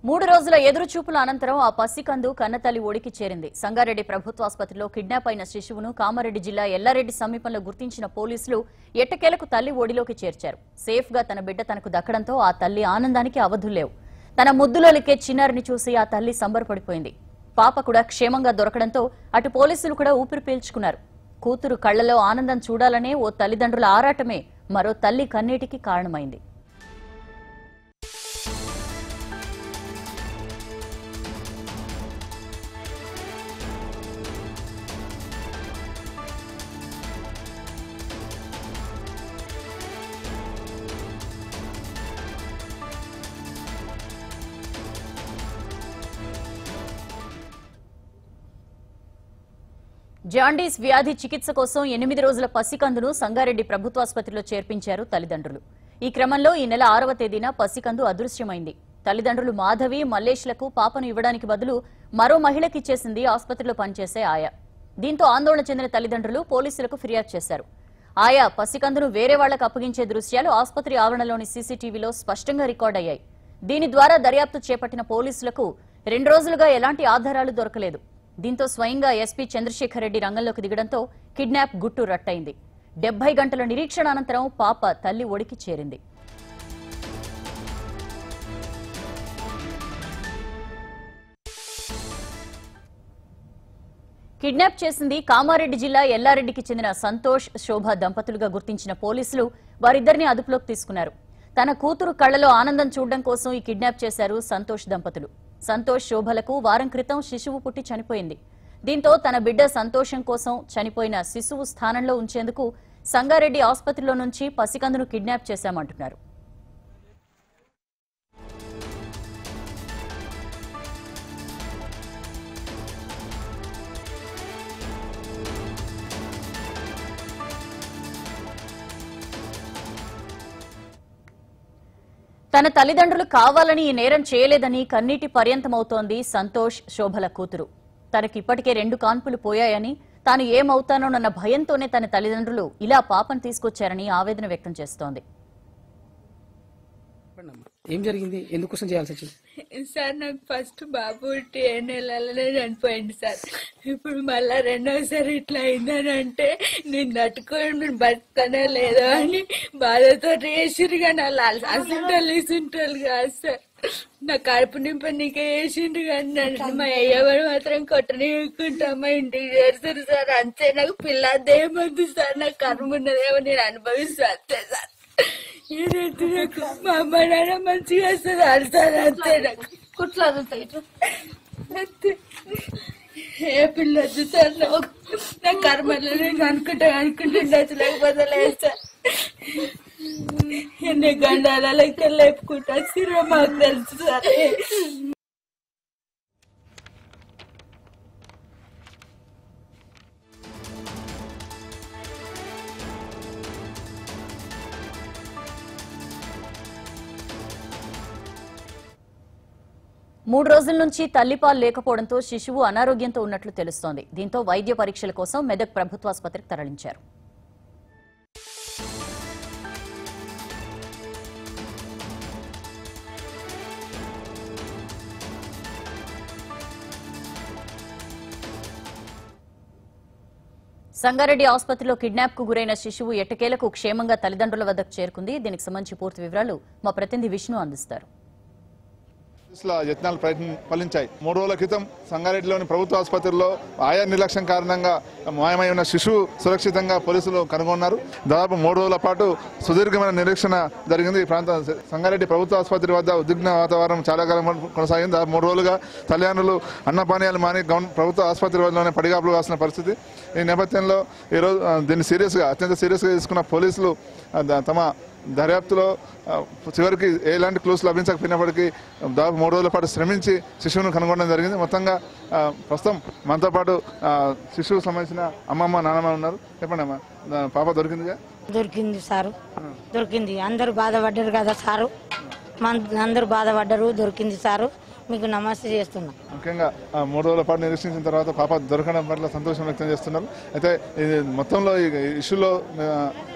మూడు రోజుల ఎదురు చూపుల అనంతరం ఆ పసికందు కన్నతల్లి ఒడికి చేరింది సంగారెడ్డి ప్రభుత్వాసుపత్రిలో కిడ్నాప్ అయిన శిశువును కామారెడ్డి జిల్లా ఎల్లారెడ్డి సమీపంలో గుర్తించిన పోలీసులు ఎట్టకేలకు తల్లి ఒడిలోకి చేర్చారు సేఫ్ గా తన బిడ్డ తనకు దక్కడంతో ఆ తల్లి ఆనందానికి అవధుల్లేవు తన ముద్దులోలికే చిన్నారిని చూసి ఆ తల్లి సంబరపడిపోయింది పాప కూడా క్షేమంగా దొరకడంతో అటు పోలీసులు కూడా ఊపిరి పీల్చుకున్నారు కూతురు కళ్లలో ఆనందం చూడాలనే ఓ తల్లిదండ్రుల ఆరాటమే మరో తల్లి కన్నీటికి కారణమైంది జాండీస్ వ్యాధి చికిత్స కోసం ఎనిమిది రోజుల పసికందును సంగారెడ్డి ప్రభుత్వాసుపత్రిలో చేర్పించారు తల్లిదండ్రులు ఈ క్రమంలో ఈ నెల ఆరవ తేదీన పసికందు అదృశ్యమైంది తల్లిదండ్రులు మాధవి మల్లేష్లకు పాపను ఇవ్వడానికి బదులు మరో మహిళకి ఇచ్చేసింది ఆసుపత్రిలో పనిచేసే ఆయా దీంతో ఆందోళన చెందిన తల్లిదండ్రులు పోలీసులకు ఫిర్యాదు చేశారు ఆయా పసికందును వేరే వాళ్లకు అప్పగించే దృశ్యాలు ఆసుపత్రి ఆవరణలోని సీసీటీవీలో స్పష్టంగా రికార్డయ్యాయి దీని ద్వారా దర్యాప్తు చేపట్టిన పోలీసులకు రెండు రోజులుగా ఎలాంటి ఆధారాలు దొరకలేదు దీంతో స్వయంగా ఎస్పీ చంద్రశేఖర్ రెడ్డి రంగంలోకి దిగడంతో కిడ్నాప్ గుట్టు రట్టయింది డెబ్బై గంటల నిరీక్షణ అనంతరం పాప తల్లి ఒడికి చేరింది కిడ్నాప్ చేసింది కామారెడ్డి జిల్లా ఎల్లారెడ్డికి చెందిన సంతోష్ శోభ దంపతులుగా గుర్తించిన పోలీసులు వారిద్దరిని అదుపులోకి తీసుకున్నారు తన కూతురు కళ్లలో ఆనందం చూడడం కోసం ఈ కిడ్నాప్ చేశారు సంతోష్ దంపతులు సంతోష్ శోభలకు వారం క్రితం శిశువు పుట్టి చనిపోయింది దీంతో తన బిడ్డ సంతోషం కోసం చనిపోయిన శిశువు స్థానంలో ఉంచేందుకు సంగారెడ్డి ఆసుపత్రిలో నుంచి పసికందును కిడ్నాప్ చేశామంటున్నారు తన తల్లిదండ్రులు కావాలని ఈ నేరం చేయలేదని కన్నీటి పర్యంతమవుతోంది సంతోష్ శోభల కూతురు తనకి ఇప్పటికే రెండు కాన్పులు పోయాయని తాను ఏమవుతానోనన్న భయంతోనే తన తల్లిదండ్రులు ఇలా పాపను తీసుకొచ్చారని ఆవేదన వ్యక్తం చేస్తోంది చెప్పండి అమ్మా. ఏం జరిగింది ఎందుకోసం చేయాల్సి వచ్చింది సార్ నాకు ఫస్ట్ బాబు పుట్టి ఏ నెలలనే చనిపోయింది సార్ ఇప్పుడు మళ్ళా రెండోసారి ఇట్లా అయిందని అంటే నేను తట్టుకొని నేను బతుకనే లేదో అని బాధతో వేసిరు కానీ వాళ్ళు అసంటోళ్ళు ఇసుంటోళ్ళు కాదు సార్ నా కడుపు నింప నీకే వేసిండు కానీ నన్ను మా అయ్యవారు మాత్రం కొట్టనికుంటా మా ఇంటికి చేస్తారు సార్ అంతే నాకు పిల్లదేమొద్దు సార్ నాకు కర్మ ఉన్నదేమో నేను అనుభవిస్తా అంతే సార్ ఏదైతే నాకు మా అమ్మ నాన్న మంచిగా వస్తుంది అడతారు అంతే నాకు కుట్లా అంతే ఏ పిల్ల సార్ నాకు నా కర్మలో నేను అనుకుంటా అనుకుంటుండొచ్చు లేకపోతే లేదు సార్ ఎన్ని గండాల లెక్క లేపుకుంటా సిరో మాకు తెలుసు సార్ మూడు రోజుల నుంచి తల్లిపాలు లేకపోవడంతో శిశువు అనారోగ్యంతో ఉన్నట్లు తెలుస్తోంది దీంతో వైద్య పరీక్షల కోసం మెదక్ ప్రభుత్వాసుపత్రికి తరలించారు సంగారెడ్డి ఆసుపత్రిలో కిడ్నాప్ కు గురైన శిశువు ఎట్టకేలకు క్షేమంగా తల్లిదండ్రుల వద్దకు చేరుకుంది దీనికి సంబంధించి పూర్తి వివరాలు మా ప్రతినిధి విష్ణు అందిస్తారు పోలీసుల యత్నాలు ప్రయత్నం ఫలించాయి మూడు రోజుల క్రితం సంగారెడ్డిలోని ప్రభుత్వ ఆసుపత్రిలో ఆయా నిర్లక్ష్యం కారణంగా మాయమై ఉన్న శిశువు సురక్షితంగా పోలీసులు కనుగొన్నారు దాదాపు మూడు రోజుల పాటు సుదీర్ఘమైన నిరీక్షణ జరిగింది ఈ ప్రాంతం సంగారెడ్డి ప్రభుత్వ ఆసుపత్రి వద్ద ఉద్విగ్న వాతావరణం చాలా కాలం కొనసాగింది దాదాపు మూడు రోజులుగా తల్లిదండ్రులు అన్నపానీయాలు మాని గవర్న ప్రభుత్వ ఆసుపత్రి వద్దలోనే పడిగాపులు కాసిన పరిస్థితి ఈ నేపథ్యంలో ఈరోజు ఆ, దీన్ని సీరియస్గా అత్యంత సీరియస్గా తీసుకున్న పోలీసులు ఆ, ద- తమ దర్యాప్తులో ఆ, చివరికి ఎలాంటి క్లూస్ లభించకపోయినప్పటికీ దాదాపు మూడు రోజుల పాటు శ్రమించి శిశువును కనుగొనడం జరిగింది మొత్తంగా ఆ, ప్రస్తుతం మనతో పాటు ఆ, శిశువుకు సంబంధించిన అమ్మమ్మ నాన్నమ్మ ఉన్నారు చెప్పండి అమ్మా దా- పాప దొరికిందిగా దొరికింది సారు దొరికింది అందరూ బాధపడ్డారు కదా సారు మన అందరూ బాధపడ్డారు దొరికింది సారు మీకు నమస్తే చేస్తున్నా ముఖ్యంగా ఆ, మూడు రోజుల పాటు నిరీక్షించిన తర్వాత పాప దొరకడం పట్ల సంతోషం వ్యక్తం చేస్తున్నారు అయితే ఇది మొత్తంలో ఈ ఇష్యూలో ఆ,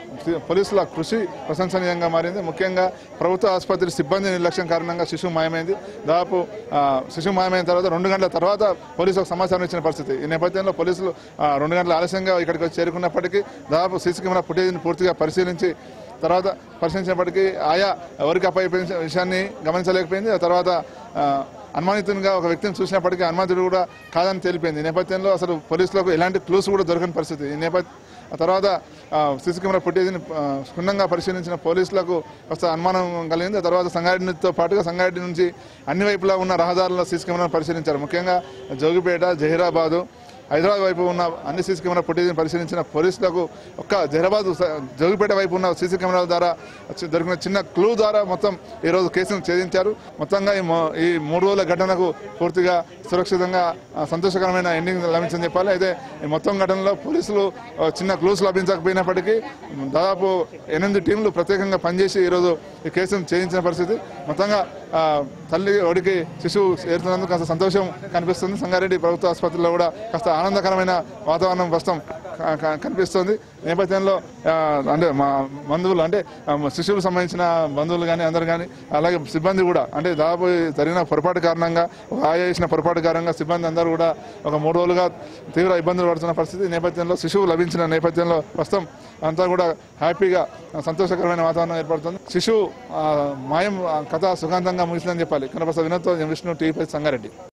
పోలీసుల కృషి ప్రశంసనీయంగా మారింది ముఖ్యంగా ప్రభుత్వ ఆసుపత్రి సిబ్బంది నిర్లక్ష్యం కారణంగా శిశువు మాయమైంది దాదాపు ఆ, శిశువు మాయమైన తర్వాత రెండు గంటల తర్వాత పోలీసులకు సమాచారం ఇచ్చిన పరిస్థితి ఈ నేపథ్యంలో పోలీసులు ఆ, రెండు గంటల ఆలస్యంగా ఇక్కడికి వచ్చి చేరుకున్నప్పటికీ దాదాపు సీసీ కెమెరా ఫుటేజ్ని పూర్తిగా పరిశీలించి తర్వాత పరిశీలించినప్పటికీ ఆయా ఎవరికి అప్పయిపోయిన విషయాన్ని గమనించలేకపోయింది ఆ తర్వాత ఆ, అనుమానితునిగా ఒక వ్యక్తిని చూసినప్పటికీ అనుమానితుడు కూడా కాదని తెలిపింది ఈ నేపథ్యంలో అసలు పోలీసులకు ఎలాంటి క్లూస్ కూడా దొరకని పరిస్థితి ఈ నేపథ్యం ఆ తర్వాత సీసీ కెమెరా ఫుటేజ్ని ఆ, క్షుణ్ణంగా పరిశీలించిన పోలీసులకు కాస్త అనుమానం కలిగింది ఆ తర్వాత సంగారెడ్డితో పాటుగా సంగారెడ్డి నుంచి అన్ని వైపులా ఉన్న రహదారుల సీసీ కెమెరాను పరిశీలించారు ముఖ్యంగా జోగిపేట జహీరాబాదు హైదరాబాద్ వైపు ఉన్న అన్ని సీసీ కెమెరా ఫుటేజ్ని పరిశీలించిన పోలీసులకు ఒక్క జహీరాబాద్ స- జోగిపేట వైపు ఉన్న సీసీ కెమెరాల ద్వారా వచ్చి దొరికిన చిన్న క్లూ ద్వారా మొత్తం ఈ రోజు కేసును ఛేదించారు మొత్తంగా ఈ మో- ఈ మూడు రోజుల ఘటనకు పూర్తిగా సురక్షితంగా ఆ, సంతోషకరమైన ఎండింగ్ లభించని చెప్పాలి అయితే ఈ మొత్తం ఘటనలో పోలీసులు ఆ, చిన్న క్లూస్ లభించకపోయినప్పటికీ దాదాపు ఎనిమిది టీంలు ప్రత్యేకంగా పనిచేసి ఈరోజు ఈ కేసును ఛేదించిన పరిస్థితి మొత్తంగా ఆ, తల్లి ఒడికి శిశువు చేరుతున్నందుకు కాస్త సంతోషం కనిపిస్తుంది సంగారెడ్డి ప్రభుత్వ ఆసుపత్రిలో కూడా కాస్త ఆనందకరమైన వాతావరణం ప్రస్తుతం క- క- కనిపిస్తుంది నేపథ్యంలో ఆ, అంటే మా బంధువులు అంటే ఆ, శిశువులకు సంబంధించిన బంధువులు కానీ అందరు కానీ అలాగే సిబ్బంది కూడా అంటే దాదాపు ఈ జరిగిన పొరపాటు కారణంగా ఒక ఆయా చేసిన పొరపాటు కారణంగా సిబ్బంది అందరూ కూడా ఒక మూడు రోజులుగా తీవ్ర ఇబ్బందులు పడుతున్న పరిస్థితి ఈ నేపథ్యంలో శిశువు లభించిన నేపథ్యంలో ప్రస్తుతం అంతా కూడా హ్యాపీగా ఆ, సంతోషకరమైన వాతావరణం ఏర్పడుతుంది శిశువు ఆ, మాయం ఆ, కథ సుఖాంతంగా ముగిసిందని చెప్పాలి కనపస వినోద్ విష్ణు టీవీ సంగారెడ్డి